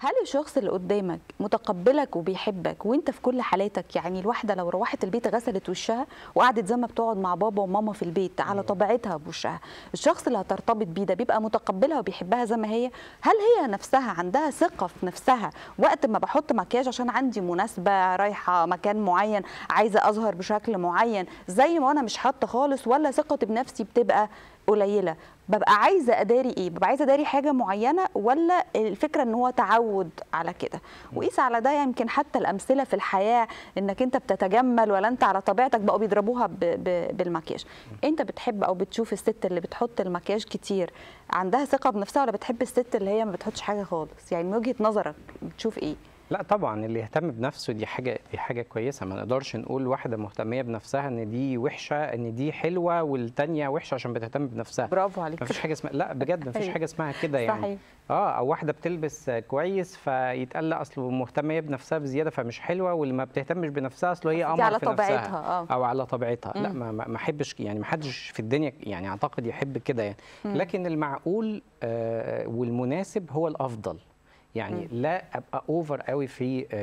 هل الشخص اللي قدامك متقبلك وبيحبك وانت في كل حالاتك يعني الواحده لو روحت البيت غسلت وشها وقعدت زي ما بتقعد مع بابا وماما في البيت على طبيعتها بوشها الشخص اللي هترتبط بيه ده بيبقى متقبلها وبيحبها زي ما هي هل هي نفسها عندها ثقه في نفسها وقت ما بحط مكياج عشان عندي مناسبه رايحه مكان معين عايزه اظهر بشكل معين زي ما انا مش حاطه خالص ولا ثقتي بنفسي بتبقى قليله ببقى عايزه اداري ايه ببقى عايزه اداري حاجه معينه ولا الفكره ان هو تعود على كده وقيس على ده يمكن حتى الامثله في الحياه انك انت بتتجمل ولا انت على طبيعتك بقوا بيضربوها ب ب بالمكياج انت بتحب او بتشوف الست اللي بتحط المكياج كتير عندها ثقه بنفسها ولا بتحب الست اللي هي ما بتحطش حاجه خالص يعني من وجهه نظرك بتشوف ايه لا طبعا اللي يهتم بنفسه دي حاجه دي حاجه كويسه ما نقدرش نقول واحده مهتميه بنفسها ان دي وحشه ان دي حلوه والتانيه وحشه عشان بتهتم بنفسها برافو عليك ما فيش حاجه اسمها لا بجد ما فيش أيوة. حاجه اسمها كده يعني صحيح. اه او واحده بتلبس كويس فيتقال لا اصله مهتميه بنفسها بزياده فمش حلوه واللي ما بتهتمش بنفسها اصله هي دي قمر على في طبيعتها، نفسها آه. او على طبيعتها لا مم. ما ما ما احبش يعني ما حدش في الدنيا يعني اعتقد يحب كده يعني لكن المعقول آه والمناسب هو الافضل يعني لا ابقى اوفر قوي في ال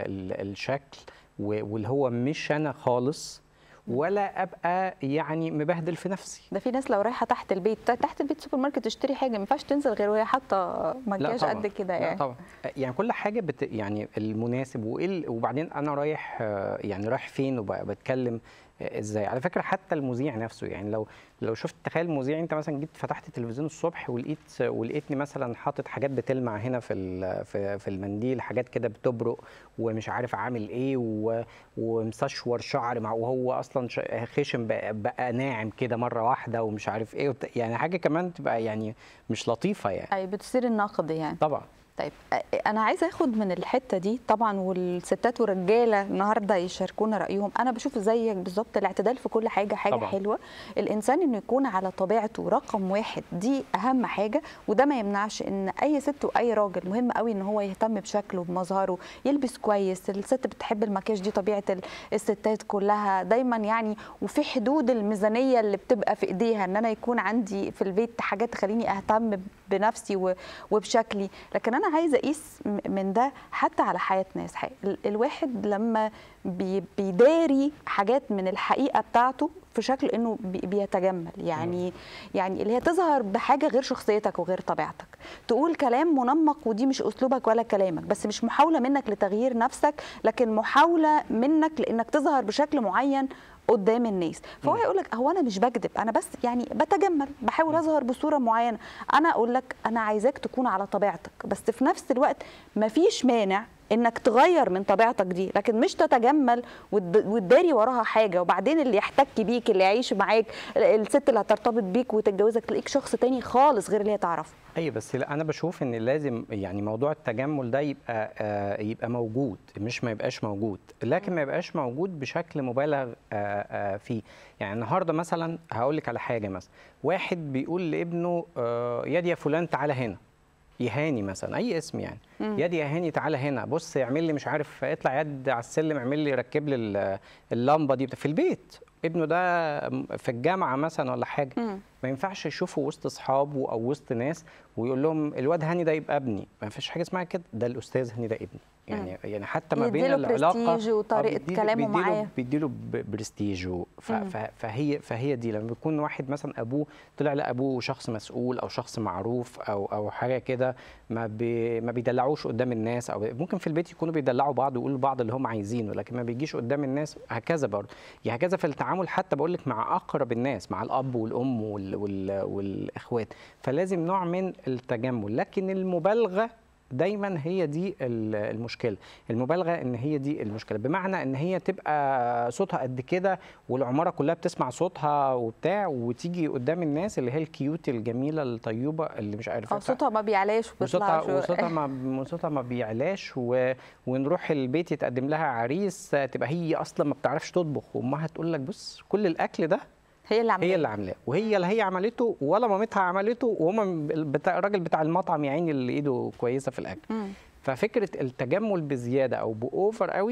ال الشكل و- واللي هو مش انا خالص ولا ابقى يعني مبهدل في نفسي ده في ناس لو رايحه تحت البيت تحت البيت سوبر ماركت تشتري حاجه ما ينفعش تنزل غير وهي حاطه مكياج طبعاً. قد كده لا يعني طبعا يعني كل حاجه بت يعني المناسب وايه ال- وبعدين انا رايح آه، يعني رايح فين وبتكلم ازاي على فكره حتى المذيع نفسه يعني لو لو شفت تخيل مذيع انت مثلا جيت فتحت التلفزيون الصبح ولقيت ولقيتني مثلا حاطط حاجات بتلمع هنا في ال- في, في المنديل حاجات كده بتبرق ومش عارف عامل ايه و- ومسشور شعر مع وهو اصلا ش- خشم بقى, بقى ناعم كده مره واحده ومش عارف ايه وبت- يعني حاجه كمان تبقى يعني مش لطيفه يعني اي بتصير النقد يعني طبعا طيب أ- انا عايزه اخد من الحته دي طبعا والستات والرجاله النهارده يشاركونا رايهم انا بشوف زيك بالظبط الاعتدال في كل حاجه حاجه طبعاً. حلوه الانسان انه يكون على طبيعته رقم واحد دي اهم حاجه وده ما يمنعش ان اي ست واي راجل مهم قوي ان هو يهتم بشكله بمظهره يلبس كويس الست بتحب المكياج دي طبيعه ال- الستات كلها دايما يعني وفي حدود الميزانيه اللي بتبقى في ايديها ان انا يكون عندي في البيت حاجات تخليني اهتم بنفسي و- وبشكلي لكن انا عايزه اقيس م- من ده حتى على حياه ناس حي... ال- الواحد لما بي... بيداري حاجات من الحقيقه بتاعته في شكل انه بي... بيتجمل يعني يعني اللي هي تظهر بحاجه غير شخصيتك وغير طبيعتك تقول كلام منمق ودي مش اسلوبك ولا كلامك بس مش محاوله منك لتغيير نفسك لكن محاوله منك لانك تظهر بشكل معين قدام الناس فهو يقول لك هو انا مش بكذب انا بس يعني بتجمل بحاول اظهر بصوره معينه انا اقول لك انا عايزاك تكون على طبيعتك بس في نفس الوقت مفيش مانع انك تغير من طبيعتك دي لكن مش تتجمل وتد- وتداري وراها حاجه وبعدين اللي يحتك بيك اللي يعيش معاك الست اللي هترتبط بيك وتتجوزك تلاقيك شخص تاني خالص غير اللي هي تعرفه ايوه بس لا انا بشوف ان لازم يعني موضوع التجمل ده يبقى آه يبقى موجود مش ما يبقاش موجود لكن ما يبقاش موجود بشكل مبالغ آه آه فيه يعني النهارده مثلا هقول لك على حاجه مثلا واحد بيقول لابنه آه يا دي يا فلان تعالى هنا يهاني مثلا اي اسم يعني يا دي يا هاني تعالى هنا بص اعمل لي مش عارف اطلع يد على السلم اعمل لي ركب لي ال- اللمبه دي في البيت ابنه ده في الجامعه مثلا ولا حاجه ما ينفعش يشوفه وسط اصحابه او وسط ناس ويقول لهم الواد هاني ده يبقى ابني ما فيش حاجه اسمها كده ده الاستاذ هاني ده ابني يعني يعني حتى ما بين يديله العلاقه برستيج وطريقة آه، بيديله- كلامه بيديله- معاه. بيديله ب- برستيج و- ف- ف- فهي فهي دي لما بيكون واحد مثلا ابوه طلع لا ابوه شخص مسؤول او شخص معروف او او حاجه كده ما بي ما بيدلعوش قدام الناس او ممكن في البيت يكونوا بيدلعوا بعض ويقولوا لبعض اللي هم عايزينه لكن ما بيجيش قدام الناس هكذا برضه يعني هكذا في التعامل حتى بقول لك مع اقرب الناس مع الاب والام وال وال والاخوات فلازم نوع من التجمل لكن المبالغه دايما هي دي ال- المشكله المبالغه ان هي دي المشكله بمعنى ان هي تبقى صوتها قد كده والعماره كلها بتسمع صوتها وبتاع وتيجي قدام الناس اللي هي الكيوت الجميله الطيوبه اللي مش عارفه اه صوتها ما بيعلاش وصوتها وبيطلعش وصوتها ما صوتها ما بيعلاش و... ونروح البيت يتقدم لها عريس تبقى هي اصلا ما بتعرفش تطبخ وامها تقول لك بص كل الاكل ده هي اللي عملت هي اللي عاملاه وهي اللي هي عملته ولا مامتها عملته وهم بتاع الراجل بتاع المطعم يا عيني اللي ايده كويسه في الاكل مم. ففكره التجمل بزياده او باوفر قوي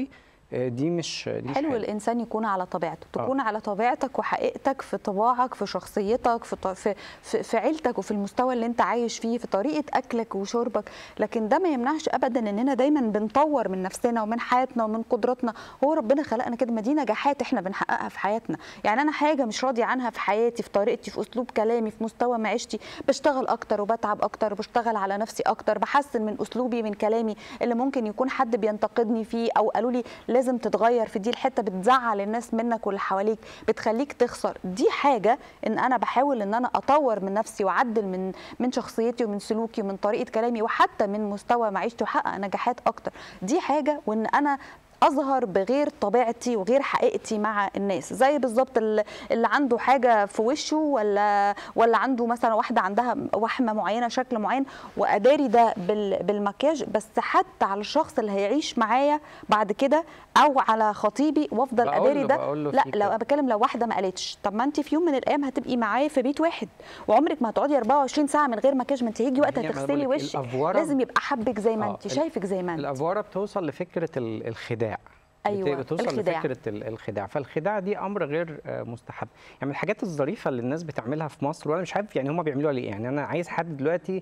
دي مش دي مش حلو حلو. الانسان يكون على طبيعته آه. تكون على طبيعتك وحقيقتك في طباعك في شخصيتك في ط- في في, في عيلتك وفي المستوى اللي انت عايش فيه في طريقه اكلك وشربك لكن ده ما يمنعش ابدا اننا دايما بنطور من نفسنا ومن حياتنا ومن قدراتنا هو ربنا خلقنا كده ما دي نجاحات احنا بنحققها في حياتنا يعني انا حاجه مش راضيه عنها في حياتي في طريقتي في اسلوب كلامي في مستوى معيشتي بشتغل اكتر وبتعب اكتر وبشتغل على نفسي اكتر بحسن من اسلوبي من كلامي اللي ممكن يكون حد بينتقدني فيه او قالوا لي لازم تتغير في دي الحته بتزعل الناس منك واللي حواليك بتخليك تخسر دي حاجه ان انا بحاول ان انا اطور من نفسي واعدل من من شخصيتي ومن سلوكي ومن طريقه كلامي وحتى من مستوى معيشتي واحقق نجاحات اكتر دي حاجه وان انا اظهر بغير طبيعتي وغير حقيقتي مع الناس زي بالظبط ال- اللي عنده حاجه في وشه ولا ولا عنده مثلا واحده عندها وحمه معينه شكل معين واداري ده بال- بالمكياج بس حتى على الشخص اللي هيعيش معايا بعد كده او على خطيبي وافضل بقول اداري له- ده بقول له لا في لو كده. انا بتكلم لو واحده ما قالتش طب ما انت في يوم من الايام هتبقي معايا في بيت واحد وعمرك ما هتقعدي 24 ساعه من غير مكياج ما انت هيجي وقت هي- ما أنا هتغسلي بقولك وشك الأفورة- لازم يبقى حبك زي ما آه، انت ال- شايفك زي ما انت الافواره بتوصل لفكره ال- الخداع أيوة، بت- بتوصل الخداع. لفكره ال- الخداع فالخداع دي امر غير آه، مستحب يعني من الحاجات الظريفه اللي الناس بتعملها في مصر وانا مش عارف يعني هم بيعملوها ليه يعني انا عايز حد دلوقتي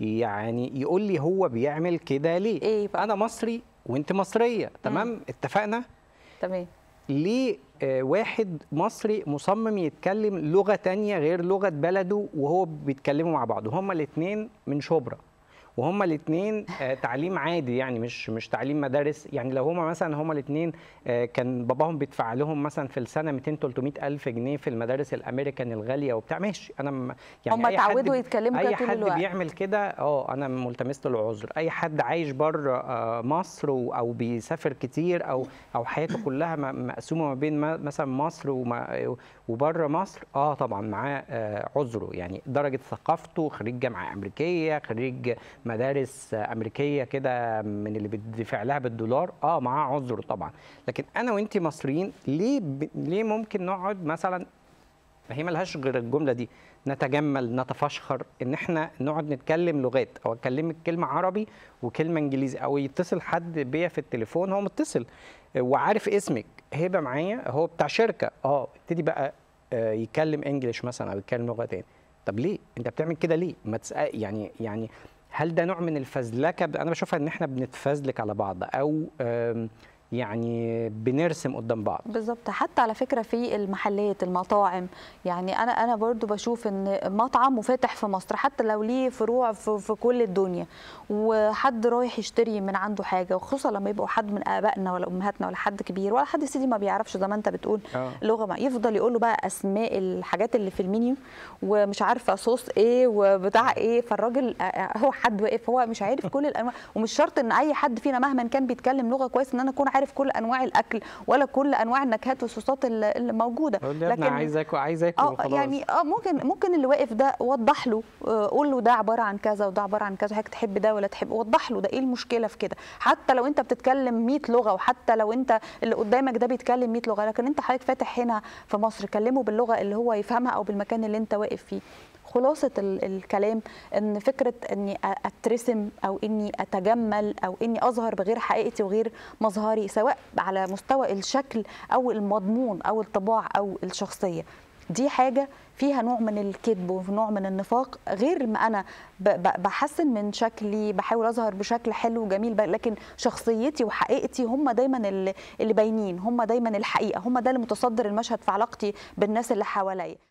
يعني يقول لي هو بيعمل كده ليه إيه بقى؟ انا مصري وانت مصريه تمام اتفقنا تمام ليه آه، واحد مصري مصمم يتكلم لغة تانية غير لغة بلده وهو بيتكلموا مع بعض وهما الاتنين من شبرا وهما الاثنين تعليم عادي يعني مش مش تعليم مدارس يعني لو هما مثلا هما الاثنين كان باباهم بيدفع لهم مثلا في السنه 200 300 الف جنيه في المدارس الامريكان الغاليه وبتاع ماشي انا م- يعني هم أي حد اتعودوا ب- يتكلموا كده اي طول حد الوقت. بيعمل كده اه انا ملتمس له العذر اي حد عايش بره آه، مصر و- او بيسافر كتير او او حياته كلها م- مقسومه ما بين ما- مثلا مصر وما- وبره مصر اه طبعا معاه آه، عذره يعني درجه ثقافته خريج جامعه امريكيه خريج مدارس آه، امريكيه كده من اللي بتدفع لها بالدولار اه معاه عذره طبعا لكن انا وانت مصريين ليه ب... ليه ممكن نقعد مثلا ما هي ملهاش غير الجمله دي نتجمل نتفشخر ان احنا نقعد نتكلم لغات او اكلمك كلمه عربي وكلمه انجليزي او يتصل حد بيا في التليفون هو متصل وعارف اسمك هيبقى معايا هو بتاع شركه اه ابتدي بقى آه، يتكلم انجليش مثلا او يتكلم لغه تاني طب ليه انت بتعمل كده ليه ما تسأل يعني يعني هل ده نوع من الفزلكه انا بشوفها ان احنا بنتفزلك على بعض او آم، يعني بنرسم قدام بعض بالظبط حتى على فكره في المحلات المطاعم يعني انا انا برضو بشوف ان مطعم وفاتح في مصر حتى لو ليه فروع في, في كل الدنيا وحد رايح يشتري من عنده حاجه وخصوصا لما يبقوا حد من ابائنا ولا امهاتنا ولا حد كبير ولا حد سيدي ما بيعرفش زي ما انت بتقول آه. لغه ما يفضل يقول له بقى اسماء الحاجات اللي في المنيو ومش عارفه صوص ايه وبتاع ايه فالراجل آه، آه، هو حد واقف هو مش عارف كل الانواع ومش شرط ان اي حد فينا مهما كان بيتكلم لغه كويس ان انا اكون عارف كل انواع الاكل ولا كل انواع النكهات والصوصات اللي اللي موجوده يقول لي يا ابني عايز اكل عايز اكل اه وخلاص يعني اه ممكن ممكن اللي واقف ده وضح له آه، قول له ده عباره عن كذا وده عباره عن كذا حضرتك تحب ده ولا تحب وضح له ده ايه المشكله في كده حتى لو انت بتتكلم 100 لغه وحتى لو انت اللي قدامك ده بيتكلم 100 لغه لكن انت حضرتك فاتح هنا في مصر كلمه باللغه اللي هو يفهمها او بالمكان اللي انت واقف فيه خلاصة ال- الكلام ان فكرة اني أ- اترسم او اني اتجمل او اني اظهر بغير حقيقتي وغير مظهري سواء على مستوى الشكل او المضمون او الطباع او الشخصية دي حاجة فيها نوع من الكذب ونوع من النفاق غير ما انا ب- ب- بحسن من شكلي بحاول اظهر بشكل حلو وجميل ب- لكن شخصيتي وحقيقتي هم دايما اللي اللي باينين هم دايما الحقيقة هم ده اللي متصدر المشهد في علاقتي بالناس اللي حواليا